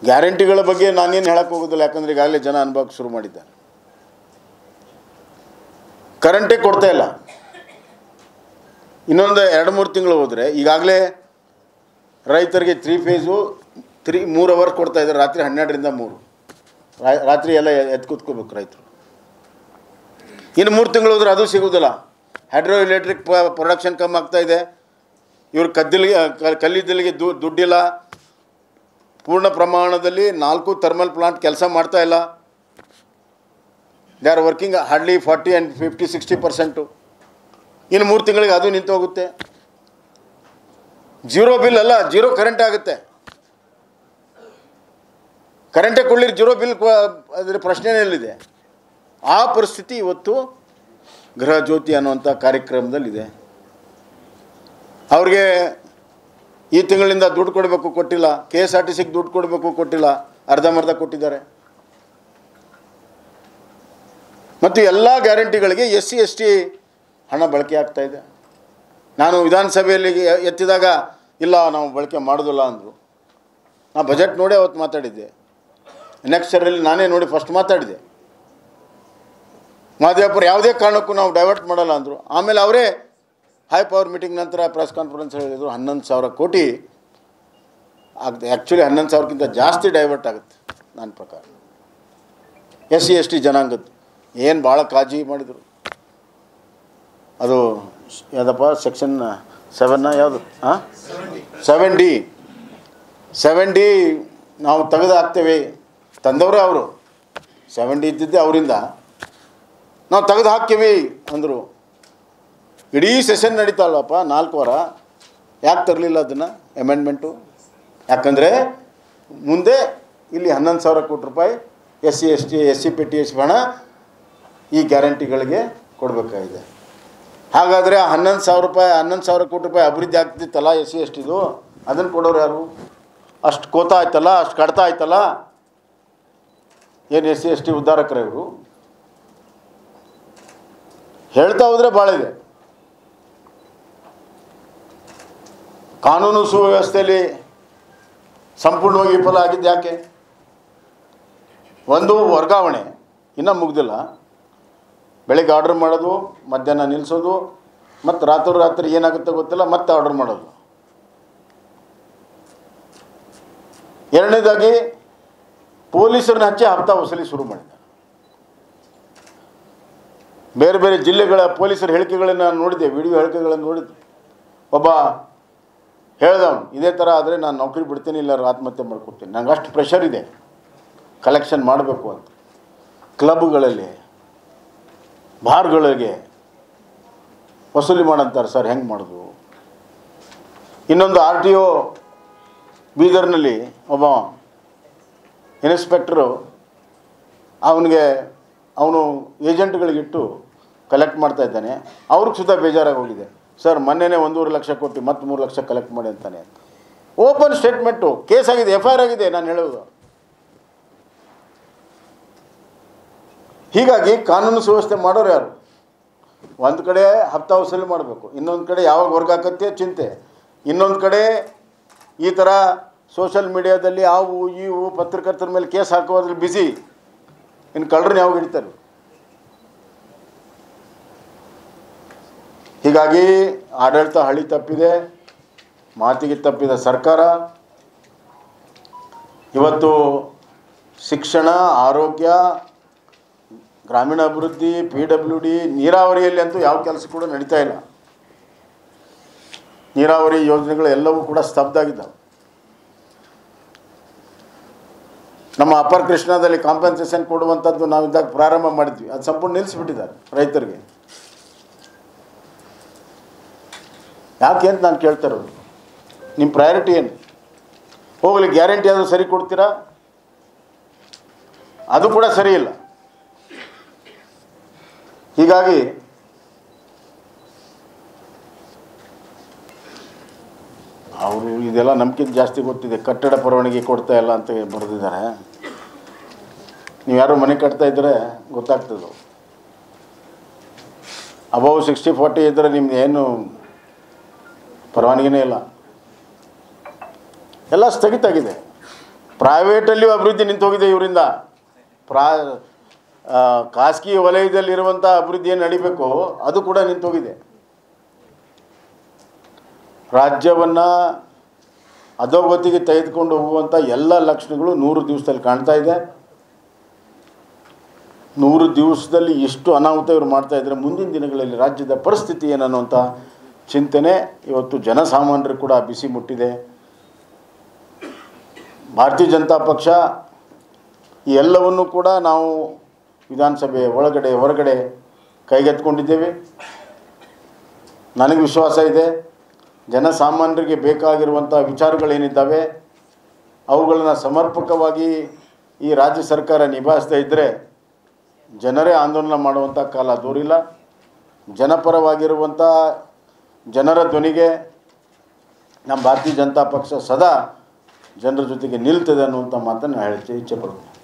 ಗ್ಯಾರಂಟಿಗಳ ಬಗ್ಗೆ ನಾನೇನು ಹೇಳಕ್ಕೆ ಹೋಗೋದಿಲ್ಲ ಯಾಕಂದ್ರೆ ಈಗಾಗಲೇ ಜನ ಅನುಭವಕ್ಕೆ ಶುರು ಮಾಡಿದ್ದಾರೆ ಕರೆಂಟೇ ಕೊಡ್ತಾ ಇಲ್ಲ ಇನ್ನೊಂದು ಎರಡು ಮೂರು ತಿಂಗಳು ಹೋದರೆ ಈಗಾಗಲೇ ರೈತರಿಗೆ ತ್ರೀ ಫೇಸು ತ್ರೀ ಮೂರು ಅವರ್ ಕೊಡ್ತಾ ಇದ್ದಾರೆ ರಾತ್ರಿ ಹನ್ನೆರಡರಿಂದ ಮೂರು ರಾ- ರಾತ್ರಿ ಎಲ್ಲ ಎದ್ದು ಕೂತ್ಕೋಬೇಕು ರೈತರು ಇನ್ನು ಮೂರು ತಿಂಗಳು ಹೋದ್ರೆ ಅದು ಸಿಗೋದಿಲ್ಲ ಹೈಡ್ರೋ ಎಲೆಕ್ಟ್ರಿಕ್ ಪ್ರೊಡಕ್ಷನ್ ಕಮ್ಮಿ ಆಗ್ತಾ ಇದೆ ಇವ್ರು ಕದ್ದಿಲಿಗೆ ಕ- ಕಲ್ಲಿದ್ದಲಿಗೆ ದು ದುಡ್ಡಿಲ್ಲ ಪೂರ್ಣ ಪ್ರಮಾಣದಲ್ಲಿ ನಾಲ್ಕು ಥರ್ಮಲ್ ಪ್ಲಾಂಟ್ ಕೆಲಸ ಮಾಡ್ತಾ ಇಲ್ಲ they are working hardly forty and fifty sixty percent ಇನ್ನು ಮೂರು ತಿಂಗಳಿಗೆ ಅದು ನಿಂತು ಹೋಗುತ್ತೆ ಜೀರೋ ಬಿಲ್ ಅಲ್ಲ ಜೀರೋ ಕರೆಂಟ್ ಆಗುತ್ತೆ ಕರೆಂಟೇ ಕೊಡ್ಲಿಕ್ಕೆ ಜೀರೋ ಬಿಲ್ ಅದರ ಪ್ರಶ್ನೆಯಲ್ಲಿದೆ ಆ ಪರಿಸ್ಥಿತಿ ಇವತ್ತು ಗೃಹ ಜ್ಯೋತಿ ಅನ್ನುವಂಥ ಕಾರ್ಯಕ್ರಮದಲ್ಲಿದೆ ಅವ್ರಿಗೆ ಈ ತಿಂಗಳಿಂದ ದುಡ್ಡು ಕೊಡಬೇಕು ಕೊಟ್ಟಿಲ್ಲ ಕೆ ಎಸ್ ಆರ್ ಟಿ ಸಿಗೆ ದುಡ್ಡು ಕೊಡಬೇಕು ಕೊಟ್ಟಿಲ್ಲ ಅರ್ಧಂಬರ್ಧ ಕೊಟ್ಟಿದ್ದಾರೆ ಮತ್ತು ಎಲ್ಲ ಗ್ಯಾರಂಟಿಗಳಿಗೆ ಎಸ್ ಸಿ ಎಸ್ ಟಿ ಹಣ ಬಳಕೆ ಆಗ್ತಾ ಇದೆ ನಾನು ವಿಧಾನಸಭೆಯಲ್ಲಿ ಎತ್ತಿದಾಗ ಇಲ್ಲ ನಾವು ಬಳಕೆ ಮಾಡೋದಿಲ್ಲ ಅಂದರು ನಾ ಬಜೆಟ್ ನೋಡಿ ಅವತ್ತು ಮಾತಾಡಿದ್ದೆ ನೆಕ್ಸ್ಟ್ ಇಯರಲ್ಲಿ ನಾನೇ ನೋಡಿ ಫಸ್ಟ್ ಮಾತಾಡಿದೆ ಮಾದೇವಪುರ ಯಾವುದೇ ಕಾರಣಕ್ಕೂ ನಾವು ಡೈವರ್ಟ್ ಮಾಡಲ್ಲ ಅಂದರು ಆಮೇಲೆ ಅವರೇ ಹೈ ಪವರ್ ಮೀಟಿಂಗ್ ನಂತರ ಪ್ರೆಸ್ ಕಾನ್ಫರೆನ್ಸ್ ಹೇಳಿದರು ಹನ್ನೊಂದು ಸಾವಿರ ಕೋಟಿ ಆಗ್ತದೆ ಆ್ಯಕ್ಚುಲಿ ಹನ್ನೊಂದು ಸಾವಿರಕ್ಕಿಂತ ಜಾಸ್ತಿ ಡೈವರ್ಟ್ ಆಗುತ್ತೆ ನನ್ನ ಪ್ರಕಾರ ಎಸ್ ಸಿ ಎಸ್ ಟಿ ಜನಾಂಗದ್ದು ಏನು ಭಾಳ ಕಾಳಜಿ ಮಾಡಿದರು ಅದು ಸ್- ಯಾವುದಪ್ಪ ಸೆಕ್ಷನ್ ಸೆವೆನ್ನ ಯಾವುದು ಹಾಂ ಸೆವೆನ್ ಡಿ ಸೆವೆನ್ ಡಿ ನಾವು ತೆಗೆದು ಹಾಕ್ತೇವೆ ತಂದವರೇ ಅವರು ಸೆವೆನ್ ಡಿ ಇದ್ದಿದ್ದೆ ಅವರಿಂದ ನಾವು ತೆಗೆದು ಹಾಕ್ತೀವಿ ಅಂದರು ಇಡೀ ಸೆಷನ್ ನಡೀತಲ್ವಪ್ಪ ನಾಲ್ಕು ವಾರ ಯಾಕೆ ತರಲಿಲ್ಲ ಅದನ್ನು ಅಮೆಂಡ್ಮೆಂಟು ಯಾಕಂದರೆ ಮುಂದೆ ಇಲ್ಲಿ ಹನ್ನೊಂದು ಸಾವಿರ ಕೋಟಿ ರೂಪಾಯಿ S C S T S C P T S ಹಣ ಈ ಗ್ಯಾರಂಟಿಗಳಿಗೆ ಕೊಡಬೇಕಾಗಿದೆ ಹಾಗಾದರೆ ಆ ಹನ್ನೊಂದು ಸಾವಿರ ರೂಪಾಯಿ ಹನ್ನೊಂದು ಸಾವಿರ ಕೋಟಿ ರೂಪಾಯಿ ಅಭಿವೃದ್ಧಿ ಆಗ್ತಿತ್ತಲ್ಲ ಎಸ್ ಸಿ ಎಸ್ ಟಿದು ಅದನ್ನು ಕೊಡೋರು ಯಾರು ಅಷ್ಟು ಕೋತ ಆಯ್ತಲ್ಲ ಅಷ್ಟು ಕಡ್ತ ಆಯ್ತಲ್ಲ ಏನು ಎಸ್ ಸಿ ಎಸ್ ಟಿ ಉದ್ಧಾರಕರೇ ಇವರು ಹೇಳ್ತಾ ಹೋದರೆ ಭಾಳ ಇದೆ ಕಾನೂನು ಸುವ್ಯವಸ್ಥೆಯಲ್ಲಿ ಸಂಪೂರ್ಣವಾಗಿ ವಿಫಲ ಆಗಿದ್ದು ಯಾಕೆ ಒಂದು ವರ್ಗಾವಣೆ ಇನ್ನೂ ಮುಗ್ದಿಲ್ಲ ಬೆಳಿಗ್ಗೆ ಆರ್ಡ್ರ್ ಮಾಡೋದು ಮಧ್ಯಾಹ್ನ ನಿಲ್ಲಿಸೋದು ಮತ್ತು ರಾತ್ರಿ ರಾತ್ರಿ ಏನಾಗುತ್ತೆ ಗೊತ್ತಿಲ್ಲ ಮತ್ತೆ ಆರ್ಡ್ರ್ ಮಾಡೋದು ಎರಡನೇದಾಗಿ ಪೊಲೀಸರನ್ನ ಹಚ್ಚಿ ಹಪ್ತಾ ವಸೂಲಿ ಶುರು ಮಾಡಿದ್ದಾರೆ ಬೇರೆ ಬೇರೆ ಜಿಲ್ಲೆಗಳ ಪೊಲೀಸರ ಹೇಳಿಕೆಗಳನ್ನು ನಾನು ನೋಡಿದ್ದೆ ವಿಡಿಯೋ ಹೇಳಿಕೆಗಳನ್ನು ನೋಡಿದ್ದೆ ಒಬ್ಬ ಹೇಳ್ದವನು ಇದೇ ಥರ ಆದರೆ ನಾನು ನೌಕರಿ ಬಿಡ್ತೀನಿ ಇಲ್ಲ ಆತ್ಮಹತ್ಯೆ ಮಾಡ್ಕೊಡ್ತೀನಿ ನಂಗೆ ಅಷ್ಟು ಪ್ರೆಷರ್ ಇದೆ ಕಲೆಕ್ಷನ್ ಮಾಡಬೇಕು ಅಂತ ಕ್ಲಬ್ಗಳಲ್ಲಿ ಬಾರ್ಗಳಿಗೆ ವಸೂಲಿ ಮಾಡಂತಾರೆ ಸರ್ ಹೆಂಗೆ ಮಾಡೋದು ಇನ್ನೊಂದು ಆರ್ ಟಿ ಒ ಬೀದರ್ನಲ್ಲಿ ಒಬ್ಬ ಇನ್ಸ್ಪೆಕ್ಟ್ರು ಅವನಿಗೆ ಅವನು ಏಜೆಂಟ್ಗಳಿಗಿಟ್ಟು ಕಲೆಕ್ಟ್ ಮಾಡ್ತಾ ಇದ್ದಾನೆ ಅವ್ರಿಗೆ ಸುತ ಬೇಜಾರಾಗಿ ಹೋಗಿದೆ ಸರ್ ಮೊನ್ನೆನೇ ಒಂದೂವರೆ ಲಕ್ಷ ಕೊಟ್ಟು ಮತ್ತೆ ಮೂರು ಲಕ್ಷ ಕಲೆಕ್ಟ್ ಮಾಡಿ ಅಂತಾನೆ ಅಂತ ಓಪನ್ ಸ್ಟೇಟ್ಮೆಂಟು ಕೇಸ್ ಆಗಿದೆ ಎಫ್ ಐ ಆರ್ ಆಗಿದೆ ನಾನು ಹೇಳೋದು ಹೀಗಾಗಿ ಕಾನೂನು ಸುವ್ಯವಸ್ಥೆ ಮಾಡೋರು ಯಾರು ಒಂದು ಕಡೆ ಹಪ್ತಾ ವಸೂಲಿ ಮಾಡಬೇಕು ಇನ್ನೊಂದು ಕಡೆ ಯಾವಾಗ ವರ್ಗ ಆಕತ್ತೆ ಚಿಂತೆ ಇನ್ನೊಂದು ಕಡೆ ಈ ಥರ ಸೋಷಲ್ ಮೀಡಿಯಾದಲ್ಲಿ ಅವು ಇವು ಪತ್ರಕರ್ತರ ಮೇಲೆ ಕೇಸ್ ಹಾಕೋದ್ರಲ್ಲಿ ಬ್ಯುಸಿ ಇನ್ನು ಕಳ್ಳರನ್ನ ಯಾವಾಗ ಹಿಡಿತಾರೆ ಹೀಗಾಗಿ ಆಡಳಿತ ಹಳಿ ತಪ್ಪಿದೆ ಮಾತಿಗೆ ತಪ್ಪಿದ ಸರ್ಕಾರ ಇವತ್ತು ಶಿಕ್ಷಣ ಆರೋಗ್ಯ ಗ್ರಾಮೀಣ ಅಭಿವೃದ್ಧಿ ಪಿ ಡಬ್ಲ್ಯೂ ಡಿ ನೀರಾವರಿಯಲ್ಲಿ ಅಂತೂ ಯಾವ ಕೆಲಸ ಕೂಡ ನಡೀತಾ ಇಲ್ಲ ನೀರಾವರಿ ಯೋಜನೆಗಳು ಎಲ್ಲವೂ ಕೂಡ ಸ್ತಬ್ಧ ಆಗಿದ್ದಾವೆ ನಮ್ಮ ಅಪ್ಪರ್ ಕೃಷ್ಣಾದಲ್ಲಿ ಕಾಂಪನ್ಸೇಷನ್ ಕೊಡುವಂಥದ್ದು ನಾವು ಇದ್ದಾಗ ಪ್ರಾರಂಭ ಮಾಡಿದ್ವಿ ಅದು ಸಂಪೂರ್ಣ ನಿಲ್ಲಿಸ್ಬಿಟ್ಟಿದ್ದಾರೆ ರೈತರಿಗೆ ಯಾಕೆ ಅಂತ ನಾನು ಕೇಳ್ತಾ ಇರೋದು ನಿಮ್ಮ ಪ್ರಯಾರಿಟಿ ಏನು ಹೋಗಲಿ ಗ್ಯಾರಂಟಿ ಆದರೂ ಸರಿ ಕೊಡ್ತೀರಾ ಅದು ಕೂಡ ಸರಿ ಇಲ್ಲ ಹೀಗಾಗಿ ಅವರು ಇದೆಲ್ಲ ನಮ್ಗಿಂತ ಜಾಸ್ತಿ ಗೊತ್ತಿದೆ ಕಟ್ಟಡ ಪರವಾನಗಿ ಕೊಡ್ತಾ ಇಲ್ಲ ಅಂತ ಬರೆದಿದ್ದಾರೆ ನೀವು ಯಾರು ಮನೆ ಕಟ್ತಾ ಇದ್ದರೆ ಗೊತ್ತಾಗ್ತದೆ ಅಬೌವ್ ಸಿಕ್ಸ್ಟಿ ಫಾರ್ಟಿ ಇದ್ದರೆ ನಿಮ್ದು ಏನು ಪರವಾನಗಿನೇ ಇಲ್ಲ ಎಲ್ಲ ಸ್ಥಗಿತ ಆಗಿದೆ ಪ್ರೈವೇಟಲ್ಲಿಯೂ ಅಭಿವೃದ್ಧಿ ನಿಂತು ಹೋಗಿದೆ ಇವರಿಂದ ಪ್ರಾ ಆ, ಖಾಸಗಿ ವಲಯದಲ್ಲಿರುವಂಥ ಅಭಿವೃದ್ಧಿ ಏನು ನಡಿಬೇಕು ಅದು ಕೂಡ ನಿಂತು ಹೋಗಿದೆ ರಾಜ್ಯವನ್ನು ಅಧೋಗತಿಗೆ ತೆಗೆದುಕೊಂಡು ಹೋಗುವಂಥ ಎಲ್ಲ ಲಕ್ಷಣಗಳು ನೂರು ದಿವಸದಲ್ಲಿ ಕಾಣ್ತಾ ಇದೆ ನೂರು ದಿವಸದಲ್ಲಿ ಎಷ್ಟು ಅನಾಹುತ ಇವರು ಮಾಡ್ತಾ ಇದ್ದಾರೆ ಮುಂದಿನ ದಿನಗಳಲ್ಲಿ ರಾಜ್ಯದ ಪರಿಸ್ಥಿತಿ ಏನನ್ನುವಂಥ ಚಿಂತನೆ ಇವತ್ತು ಜನಸಾಮಾನ್ಯರು ಕೂಡ ಬಿಸಿ ಮುಟ್ಟಿದೆ ಭಾರತೀಯ ಜನತಾ ಪಕ್ಷ ಈ ಎಲ್ಲವನ್ನು ಕೂಡ ನಾವು ವಿಧಾನಸಭೆ ಒಳಗಡೆ ಹೊರಗಡೆ ಕೈಗೆತ್ಕೊಂಡಿದ್ದೇವೆ ನನಗೆ ವಿಶ್ವಾಸ ಇದೆ ಜನಸಾಮಾನ್ಯರಿಗೆ ಬೇಕಾಗಿರುವಂಥ ವಿಚಾರಗಳೇನಿದ್ದಾವೆ ಅವುಗಳನ್ನು ಸಮರ್ಪಕವಾಗಿ ಈ ರಾಜ್ಯ ಸರ್ಕಾರ ನಿಭಾಯಿಸ್ತಾ ಇದ್ದರೆ ಜನರೇ ಆಂದೋಲನ ಮಾಡುವಂಥ ಕಾಲ ದೂರಿಲ್ಲ ಜನಪರವಾಗಿರುವಂಥ ಜನರ ಧ್ವನಿಗೆ ನಮ್ಮ ಭಾರತೀಯ ಜನತಾ ಪಕ್ಷ ಸದಾ ಜನರ ಜೊತೆಗೆ ನಿಲ್ತದೆ ಅನ್ನುವಂಥ ಮಾತನ್ನು ಹೇಳ್ತಿ ಇಚ್ಛೆ ಪಡ್ತೀನಿ